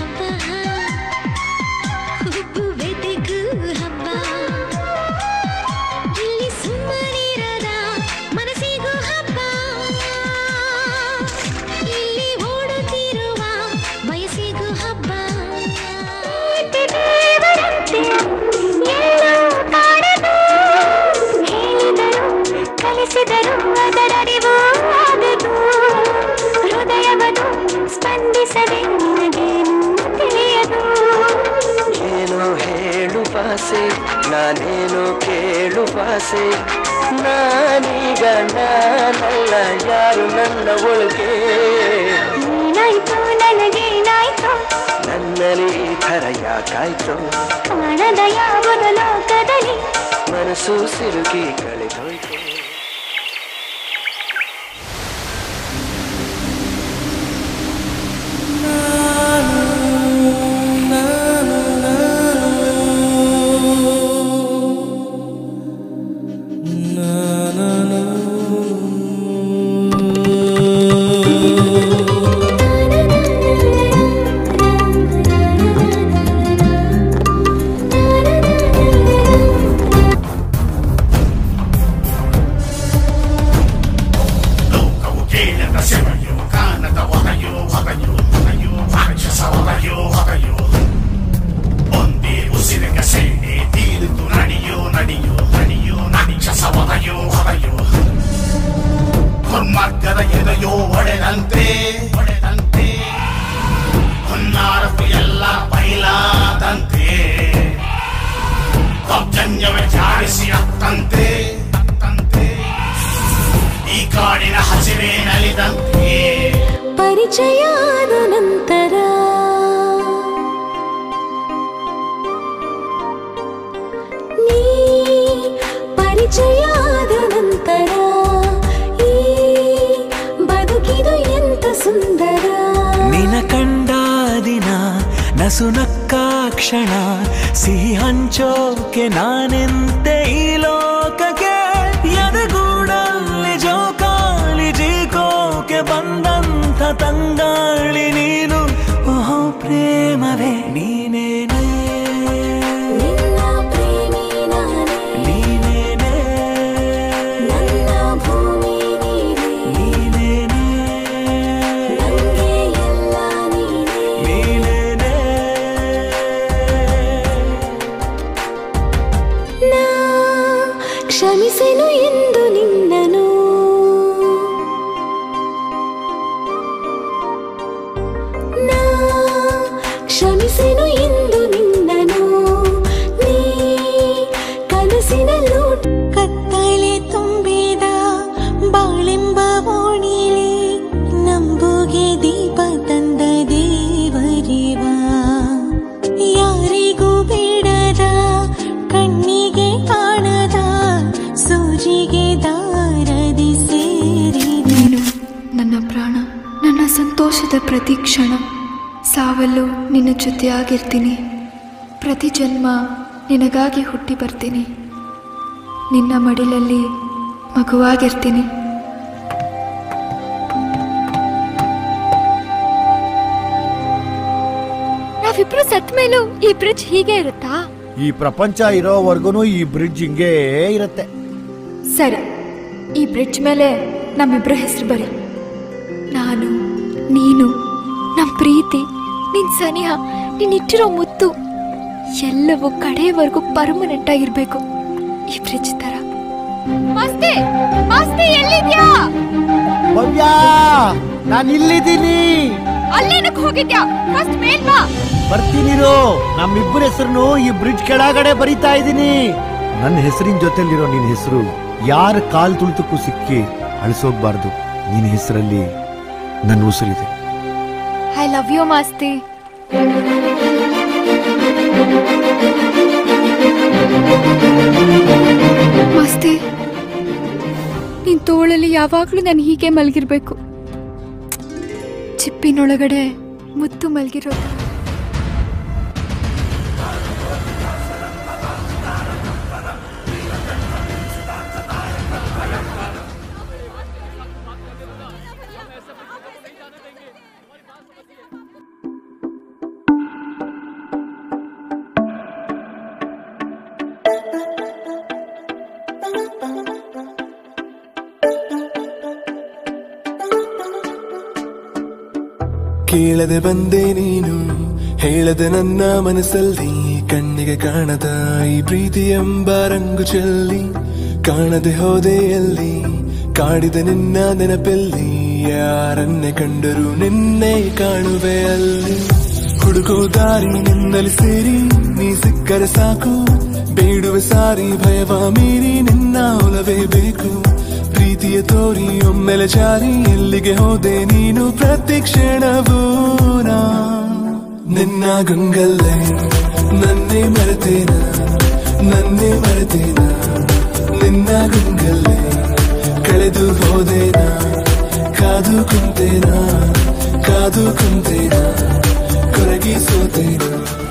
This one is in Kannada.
ಹಬ್ಬ ಹುಬ್ಬುವೆದೆಗೂ ಹಬ್ಬ ಇಲ್ಲಿ ಸುಮ್ಮನಿರದ ಮನಸ್ಸಿಗೂ ಹಬ್ಬ ಇಲ್ಲಿ ಓಡುತ್ತಿರುವ ವಯಸ್ಸಿಗೂ ಹಬ್ಬ ಕಲಿಸಿದರು ಅದರರಿವು ಆದದು ಹೃದಯವನ್ನು ಸ್ಪಂದಿಸದೆ ನಿನಗೇನು ತಿಳಿಯದು ಏನು ಹೇಳು ಭಾಷೆ ನಾನೇನು ಕೇಳು ಭಾಷೆ ನಾನೀಗ ನಾನಲ್ಲ ಯಾರು ನನ್ನ ಒಳಗೆ ಏನಾಯ್ತು ನನಗೇನಾಯ್ತು ನನ್ನಲ್ಲಿ ಈ ಥರ ಯಾಕಾಯ್ತು ಕಾಣದ ಯಾವುದ ಲೋಕದಲ್ಲಿ ಮನಸ್ಸು ಸಿಲುಕಿ ಕಳೆದೋಯ್ತು ಲೋಕವು ಕೇಳದ ಸೆವೆಯೋ ಕಾಣದ ಒದೆಯೋ ಹೊದೆಯೋ ಹೊದೆಯೋ ರಾಕ್ಷಸ ಒದೆಯೋ ಹೊದೆಯೋ ಒಂದೇ ಉಸಿರಿಗ ಸೇನೆ ತೀರಿತು ನಡೆಯೋ ನಡೆಯೋ ನಡೆಯೋ ರಾಕ್ಷಸ ಒದೆಯೋ ಹೊದೆಯೋ ದುರ್ಮಾರ್ಗದ ಎದೆಯೋ ಒಡೆದಂತೆ ಒಡೆದಂತೆ ಹೊನ್ನಾರತು ಎಲ್ಲ ಬಯಲಾದಂತೆ ದೌರ್ಜನ್ಯವೇ ಜಾರಿಸಿ ಅತ್ತಂತೆ ಅತ್ತಂತೆ ಈ ಕಾಡಿನ ಹಸಿರೇ ನಲಿದಂತೆ ಪರಿಚಯ ಆದ ನಂತರ ನೀ ಪರಿಚಯ ಆದ ನಂತರ ಈ ಬದುಕಿದು ಎಂತ ಸುಂದರ ನಿನ ಕಂಡ ದಿನ ನಸುನಕ್ಕ ಕ್ಷಣ ಸಿಹಿ ಹಂಚೋಕೆ ನಾನೆಂತೆ ಈ ಲೋಕಕ್ಕೆ ಎದೆಗೂಡಲ್ಲಿ ಜೋಕಾಲಿ ಜೀಕೋಕೆ ಬಂದಂಥ ತಂಗಾಳಿ ನೀನು ಓಹೋ ಪ್ರೇಮವೇ ನೀನೇನೇ ನಿನ್ನ ಪ್ರೇಮಿ ನಾನೇ ನೀನೇನೇ ನನ್ನ ಭೂಮಿ ನೀನೇ ನೀನೇನೇ ನಂಗೆ ಎಲ್ಲ ನೀನೇ ನೀನೇನೇ ನಾ ಕ್ಷಮಿಸೆನು ಎಂದು ನಿನ್ನನು ನಾ ಕ್ಷಮಿಸೆನು ಎಂದು ನಿನ್ನನು ನೀ ಕನಸಿನ ಲೂಟ ಕತ್ತಲೆ ತುಂಬಿದ ಬಾಳೆಂಬ ಓಣಿಲಿ ನಂಬುಗೆ ದೀಪ ತಂದ ದೇವರಿವ ಯಾರಿಗೂ ಬೇಡದ ಕಣ್ಣಿಗೆ ಕಾಣದ ಸೂಜಿಗೆ ದಾರದಿ ಸೇರಿ ನೀನು ನನ್ನ ಪ್ರಾಣ ನನ್ನ ಸಂತೋಷದ ಪ್ರತಿ ಕ್ಷಣ ಸಾವಲ್ಲೂ ನಿನ್ನ ಜೊತೆಯಾಗಿರ್ತೀನಿ ಪ್ರತಿ ಜನ್ಮ ನಿನಗಾಗಿ ಹುಟ್ಟಿ ಬರ್ತೀನಿ ನಿನ್ನ ಮಡಿಲಲ್ಲಿ ಮಗುವಾಗಿರ್ತೀನಿ ನಾವಿಬ್ರು ಸತ್ ಮೇಲೂ ಈ ಬ್ರಿಡ್ಜ್ ಹೀಗೆ ಇರುತ್ತಾ ಈ ಪ್ರಪಂಚ ಇರೋವರೆಗೂ ಈ ಬ್ರಿಡ್ಜ್ ಹಿಂಗೇ ಇರುತ್ತೆ ಸರಿ ಈ ಬ್ರಿಡ್ಜ್ ಮೇಲೆ ನಮ್ಮಿಬ್ರ ಹೆಸರು ಬರಿ ನಾನು ನೀನು ನಮ್ಮ ಪ್ರೀತಿ ನಿನ್ ಸನಿಹ ನೀನ್ ಇಟ್ಟಿರೋ ಮುತ್ತು ಎಲ್ಲವೂ ಕಡೆಯವರೆಗೂ ಪರ್ಮನೆಂಟ್ ಆಗಿರ್ಬೇಕು ಈ ಬ್ರಿಡ್ಜ್ ತರ ಮಸ್ತಿ ಮಸ್ತಿ ಎಲ್ಲಿದ್ಯಾ ಭವ್ಯ ನಾನು ಇಲ್ಲಿದ್ದೀನಿ ಅಲ್ಲೇನಕ್ ಹೋಗಿದ್ಯಾ ಫಸ್ಟ್ ಮೇಲ್ ಬಾ ಬರ್ತೀನಿರೋ ನಮ್ಮಿಬ್ಬರ ಹೆಸರನ್ನು ಈ ಬ್ರಿಡ್ಜ್ ಕೆಳಗಡೆ ಬರಿತಾ ಇದ್ದೀನಿ ನನ್ನ ಹೆಸರಿನ ಜೊತೆಲಿರೋ ನಿನ್ನ ಹೆಸರು ಯಾರ ಕಾಲ್ ತುಳಿತಕ್ಕೂ ಸಿಕ್ಕಿ ಅಳಿಸೋಗ್ಬಾರ್ದು ನಿನ್ನ ಹೆಸರಲ್ಲಿ ನನ್ನ ಉಸಿರಿದೆ ಐ ಲವ್ ಯು ಮಾಸ್ತಿ ಮಸ್ತಿ ನಿನ್ ತೋಳಲ್ಲಿ ಯಾವಾಗ್ಲೂ ನಾನು ಹೀಗೆ ಮಲಗಿರ್ಬೇಕು ಚಿಪ್ಪಿನೊಳಗಡೆ ಮುತ್ತು ಮಲಗಿರೋದು ಕೇಳದೆ ಬಂದೆ ನೀನು ಹೇಳದೆ ನನ್ನ ಮನಸ್ಸಲ್ಲಿ ಕಣ್ಣಿಗೆ ಕಾಣದ ಈ ಪ್ರೀತಿ ಎಂಬ ರಂಗು ಚೆಲ್ಲಿ ಕಾಣದೆ ಹೋದೆ ಅಲ್ಲಿ ಕಾಡಿದ ನಿನ್ನ ನೆನಪಲ್ಲಿ ಯಾರನ್ನೇ ಕಂಡರೂ ನಿನ್ನೆ ಕಾಣುವೆ ಅಲ್ಲಿ ಹುಡುಕೋ ದಾರಿ ನಿನ್ನಲ್ಲಿ ಸೇರಿ ನೀ ಸಿಕ್ಕರೆ ಸಾಕು ಬೇಡುವೆ ಸಾರಿ ಭಯವ ಮೀರಿ ನಿನ್ನ ಒಲವೇ ಬೇಕು ಪ್ರೀತಿಯ ತೋರಿ ಒಮ್ಮೆಲೆ ಜಾರಿ ಎಲ್ಲಿಗೆ ಹೋದೆ ನೀನು ಪ್ರತಿ ಕ್ಷಣವೂ ನಾ ನಿನ್ನ ಗಂಗಲ್ಲೇ ನನ್ನೇ ಮರೆತೇನ ನನ್ನೇ ಮರೆತೇನ ನಿನ್ನ ಗಂಗಲ್ಲೇ ಕಳೆದು ಹೋದೇನ ಕಾದು ಕುಂತೇನ ಕಾದು ಕುಂತೇನ ಕೊರಗಿ ಸೋತೇನ